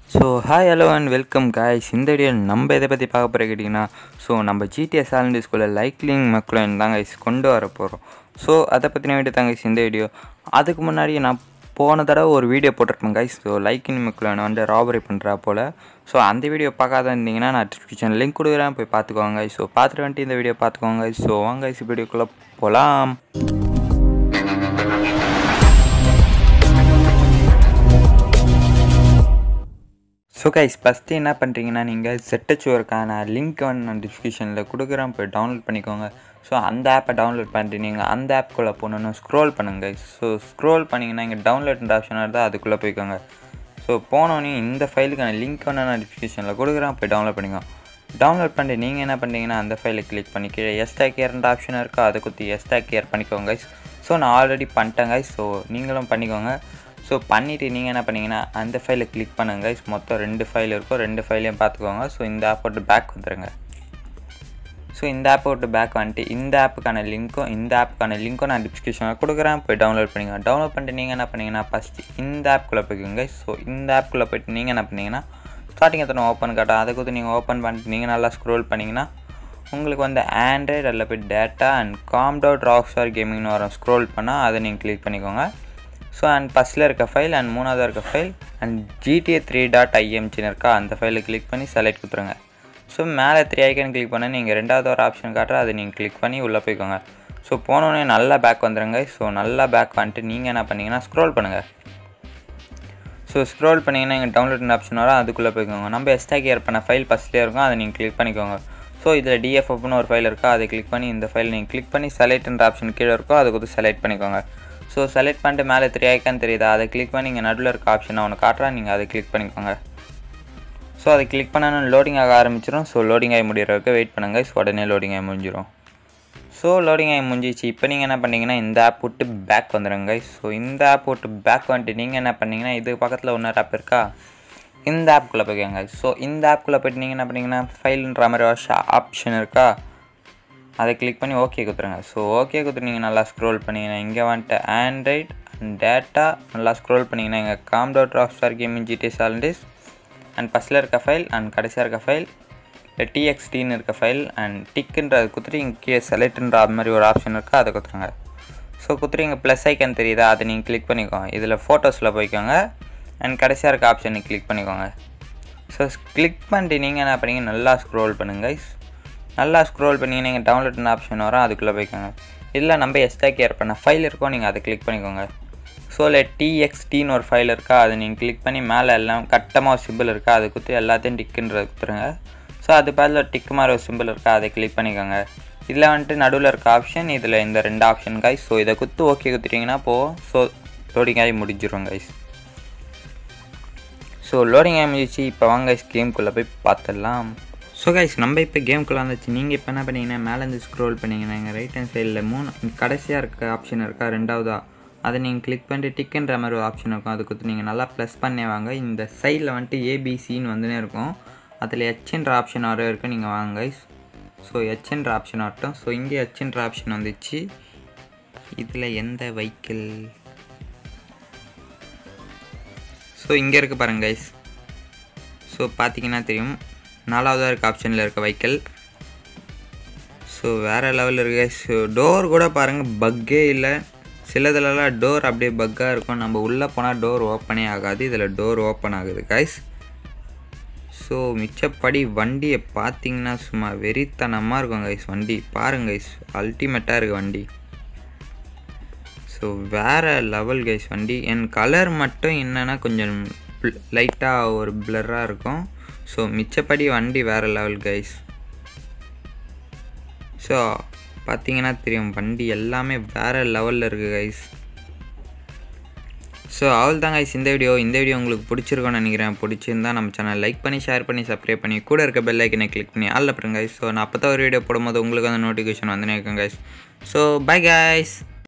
So hi hello and welcome guys இந்த video நம்ம எதை பற்றி பார்க்க போகிற கேட்டிங்கன்னா ஸோ நம்ம ஜிடிஎஸ் ஆலண்டி ஸ்கூலில் லைக்லிங் மக்களும் தான் கைஸ் கொண்டு வர போகிறோம் ஸோ அதை பற்றின வீடியோ தாங்க guys இந்த வீடியோ அதுக்கு முன்னாடி நான் போன தடவை ஒரு வீடியோ போட்டிருப்பேன் கைஸ் ஸோ லைக்கிங் மக்களன் வந்து ராபரி பண்ணுறா போல் ஸோ அந்த வீடியோ பார்க்காத இருந்தீங்கன்னா நான் டிஸ்கிரிப்ஷன் லிங்க் கொடுக்குறேன் போய் பார்த்துக்கோங்க ஸோ பார்த்துட்டு வந்துட்டு இந்த வீடியோ பார்த்துக்கோங்க ஸோ வாங்க guys வீடியோக்குள்ளே போகலாம் ஸோ கைஸ் ஃபஸ்ட்டு என்ன பண்ணுறீங்கன்னா நீங்கள் செட்டச்சுவருக்கான லிங்க் வந்து நான் டிஸ்கிரிப்ஷனில் கொடுக்குறேன் போய் டவுன்லோட் பண்ணிக்கோங்க ஸோ அந்த ஆப்பை டவுன்லோட் பண்ணிட்டு நீங்கள் அந்த ஆப்குள்ளே போகணுன்னு ஸ்க்ரோல் பண்ணுங்க ஸோ ஸ்க்ரோல் பண்ணிங்கன்னா இங்கே டவுன்லோட்ன்ற ஆப்ஷன் இருந்தால் அதுக்குள்ளே போய்க்கோங்க ஸோ போனோன்னே இந்த ஃபைலுக்கான லிங்க் வந்து நான் டிஸ்கிரிப்ஷனில் கொடுக்குறேன் போய் டவுன்லோட் பண்ணிக்கோங்க டவுன்லோட் பண்ணிட்டு நீங்கள் என்ன பண்ணுறீங்கன்னா அந்த ஃபைலை கிளிக் பண்ணி கீழே எஸ்டாக் கேர்ன்ற ஆப்ஷன் இருக்கோ அதை குத்தி எஸ்டாக் கேர் பண்ணிக்கோங்க guys. ஸோ நான் ஆல்ரெடி பண்ணிட்டேன் guys. ஸோ நீங்களும் பண்ணிக்கோங்க ஸோ பண்ணிவிட்டு நீங்கள் என்ன பண்ணீங்கன்னா அந்த ஃபைலை கிளிக் பண்ணுங்க guys. மொத்தம் ரெண்டு ஃபைல் இருக்கும் ரெண்டு ஃபைலையும் பார்த்துக்கோங்க ஸோ இந்த ஆப் விட்டு பேக் வந்துடுங்க ஸோ இந்த ஆப் விட்டு பேக் வந்துட்டு இந்த ஆப்புக்கான லிங்க்கும் இந்த ஆப்புக்கான லிங்க்கும் நான் டிஸ்கிரிப்ஷனில் கொடுக்குறேன் போய் டவுன்லோட் பண்ணிக்கோங்க டவுன்லோட் பண்ணிட்டு நீங்கள் என்ன பண்ணீங்கன்னா ஃபஸ்ட்டு இந்த ஆப்குள்ளே போய்க்கோங்க ஸோ இந்த ஆப்குள்ளே போய்ட்டு நீங்கள் என்ன பண்ணீங்கன்னா ஸ்டார்டிங் எத்தனை ஓப்பன் காட்டும் அதை கொடுத்து நீங்கள் ஓப்பன் பண்ணிட்டு நீங்கள் நல்லா ஸ்க்ரோல் பண்ணிங்கன்னா உங்களுக்கு வந்து ஆண்ட்ராய்டு அதில் போய் data and com dot rock star கேமிங்னு வரும் ஸ்க்ரோல் பண்ணால் அதை நீங்கள் கிளிக் பண்ணிக்கோங்க ஸோ அண்ட் ஃபஸ்ட்டில் இருக்க ஃபைல் அண்ட் மூணாவது இருக்க file and GTA three dot ஐஎம்ஜின்னு இருக்கா அந்த ஃபைலை கிளிக் பண்ணி செலக்ட் கொடுத்துருங்க ஸோ மேலே த்ரீ ஐக்கன் கிளிக் பண்ண நீங்கள் ரெண்டாவது ஒரு ஆப்ஷன் காட்டுற அதை நீங்கள் கிளிக் பண்ணி உள்ளே போய்க்கோங்க ஸோ போனோடனே நல்லா பேக் வந்துடுங்க ஸோ நல்லா பேக் வந்துட்டு நீங்கள் என்ன பண்ணீங்கன்னா ஸ்க்ரோல் பண்ணுங்கள் ஸோ ஸ்க்ரோல் பண்ணிங்கன்னா இங்கே டவுன்லோட் ஆப்ஷன் வரும் அதுக்குள்ளே போய்க்கோங்க நம்ம எக்ஸ்ட்ரா கேர் பண்ண ஃபைல் ஃபஸ்ட்லேயே இருக்கும் அதை நீங்கள் கிளிக் பண்ணிக்கோங்க ஸோ இதில் டிஎஃப்னு ஒரு ஃபைல் இருக்கா அதை கிளிக் பண்ணி இந்த ஃபைல் நீங்கள் கிளிக் பண்ணி செலக்ட்ன்ற ஆப்ஷன் கீழே இருக்கோ அதை கொடுத்து செலக்ட் பண்ணிக்கோங்க ஸோ செலக்ட் பண்ணிட்டு மேலே த்ரீ ஐக்கான் தெரியுதா அதை கிளிக் பண்ணி இங்கே நடுவில் இருக்க ஆப்ஷன் அவனை காட்டுறா நீங்கள் அதை கிளிக் பண்ணிக்கோங்க ஸோ அதை கிளிக் பண்ணணும் லோடிங் ஆக ஆரம்பிச்சிடும் ஸோ லோடிங் ஆகி முடிகிற வரைக்கும் வெயிட் பண்ணுங்கள் ஸோ உடனே லோடிங் ஆகி முடிஞ்சிடும் ஸோ லோடிங் ஆகி முடிஞ்சிச்சு இப்போ நீங்கள் என்ன பண்ணீங்கன்னா இந்த ஆப் விட்டு பேக் வந்துடுங்க ஸோ இந்த ஆப் விட்டு பேக் வந்துட்டு நீங்கள் என்ன பண்ணீங்கன்னா இது பக்கத்தில் இன்னொரு ஆப் இருக்கா இந்த ஆப்புக்குள்ளே போய்க்கோங்க ஸோ இந்த ஆப்புக்குள்ளே போய்ட்டு நீங்கள் என்ன பண்ணீங்கன்னா ஃபைல்ன்ற மாதிரி ஒரு ஆப்ஷன் இருக்கா அதை கிளிக் பண்ணி ஓகே கொடுத்துருங்க ஸோ ஓகே கொடுத்து நீங்கள் நல்லா ஸ்க்ரோல் பண்ணிங்கன்னா இங்கே வந்துட்டு ஆண்ட்ராய்ட் அண்ட் டேட்டா நல்லா ஸ்க்ரோல் பண்ணிங்கன்னா இங்கே com dot rock star gaming G T S ஆல்டிஸ் அண்ட் ஃபஸ்ட்டில் இருக்க ஃபைல் அண்ட் கடைசியாக இருக்க ஃபைல் இல்லை டிஎக்ஸ்டின்னு இருக்க ஃபைல் அண்ட் டிக்குன்றது குத்துட்டு இங்கே செலக்ட்ன்ற அது மாதிரி ஒரு ஆப்ஷன் இருக்கா அதை கொடுத்துருங்க ஸோ குத்துட்டு இங்கே ப்ளஸ் ஐக்கன் தெரியுதா அதை நீங்கள் கிளிக் பண்ணிக்கோங்க இதில் ஃபோட்டோஸில் போய்க்கோங்க அண்ட் கடைசியாக இருக்க ஆப்ஷனை கிளிக் பண்ணிக்கோங்க ஸோ கிளிக் பண்ணிட்டு நீங்கள் என்ன பண்ணீங்க நல்லா ஸ்க்ரோல் பண்ணுங்க நல்லா ஸ்க்ரோல் பண்ணி நீங்கள் டவுன்லோட்னு ஆப்ஷன் வரும் அதுக்குள்ளே போய்க்கோங்க இல்லை நம்ம எக்ஸ்ட்ரா கேர் பண்ண ஃபைல் இருக்கோ நீங்கள் அதை கிளிக் பண்ணிக்கோங்க ஸோ இல்லை டிஎக்ஸ்டின்னு ஒரு ஃபைல் இருக்கா அதை நீங்கள் கிளிக் பண்ணி மேலே எல்லாம் கட்டமாக ஒரு சிம்பிள் இருக்கா அதை குத்தி எல்லாத்தையும் டிக்குன்றது கொடுத்துருங்க ஸோ அது பதில் ஒரு டிக்கு மாதிரி ஒரு சிம்பிள் இருக்கா அதை கிளிக் பண்ணிக்கோங்க இதில் வந்துட்டு நடுவில் இருக்க ஆப்ஷன் இதில் இந்த ரெண்டு ஆப்ஷன் கைஸ் ஸோ இதை குத்து ஓகே குத்துட்டிங்கன்னா போகும் ஸோ லோடிங் ஆகி முடிஞ்சிடும் கைஸ் ஸோ லோடிங் ஆகி முடிஞ்சிச்சு இப்போ வாங்க கைஸ் கேம்குள்ளே போய் பார்த்துடலாம் ஸோ கைஸ் நம்ம இப்போ கேம்குள்ளே வந்துச்சு நீங்கள் இப்போ என்ன பண்ணீங்கன்னா மேலேருந்து ஸ்க்ரோல் பண்ணிங்கன்னா எங்கள் ரைட் ஹேண்ட் சைடில் மூணு கடைசியாக இருக்க ஆப்ஷன் இருக்கா ரெண்டாவதா அதை நீங்கள் கிளிக் பண்ணிட்டு டிக்குன்ற மாதிரி ஒரு ஆப்ஷன் இருக்கும் அது கொடுத்து நீங்கள் நல்லா ப்ளஸ் பண்ணே வாங்க இந்த சைடில் வந்துட்டு ஏபிசின்னு வந்துனே இருக்கும் அதில் ஹெச்ன்ற ஆப்ஷன் வர இருக்கும் நீங்கள் வாங்க கைஸ் ஸோ ஹெச்ன்ற ஆப்ஷன் ஆகட்டும் ஸோ இங்கே ஹெச்ன்ற ஆப்ஷன் வந்துச்சு இதில் எந்த வெஹிக்கிள் ஸோ இங்கே இருக்குது பாருங்க கைஸ் ஸோ பார்த்தீங்கன்னா தெரியும் நாலாவதாக இருக்க ஆப்ஷனில் இருக்க வெஹிக்கிள் ஸோ வேறு லெவலில் இருக்கு கைஸ் டோர் கூட பாருங்கள் பக்கே இல்லை சிலதுலலாம் டோர் அப்படியே பக்காக இருக்கும் நம்ம உள்ளே போனால் டோர் ஓப்பனே ஆகாது இதில் டோர் ஓப்பன் ஆகுது கைஸ் ஸோ மிச்சப்படி வண்டியை பார்த்தீங்கன்னா சும்மா வெறித்தனமாக இருக்கும் கைஸ் வண்டி பாருங்க கைஸ் அல்டிமேட்டாக இருக்குது வண்டி ஸோ வேறு லெவல் கைஸ் வண்டி என் கலர் மட்டும் என்னென்னா கொஞ்சம் லைட்டாக ஒரு பிளராக இருக்கும் ஸோ மிச்சப்படி வண்டி வேறு லெவல் கைஸ் ஸோ பார்த்தீங்கன்னா தெரியும் வண்டி எல்லாமே வேறு லெவலில் இருக்குது கைஸ் ஸோ அவள் தான் கைஸ் இந்த வீடியோ இந்த வீடியோ உங்களுக்கு பிடிச்சிருக்கோன்னு நினைக்கிறேன் பிடிச்சிருந்தா நம்ம சேனல் லைக் பண்ணி ஷேர் பண்ணி சப்ஸ்கிரைப் பண்ணி கூட இருக்க பெல் ஐக்கனை கிளிக் பண்ணி ஆளில் பாருங்க கைஸ் ஸோ நான் அப்போ தான் ஒரு வீடியோ போடும்போது உங்களுக்கு அந்த நோட்டிஃபிகேஷன் வந்துனே இருக்கேன் கைஸ் ஸோ பை கைஸ்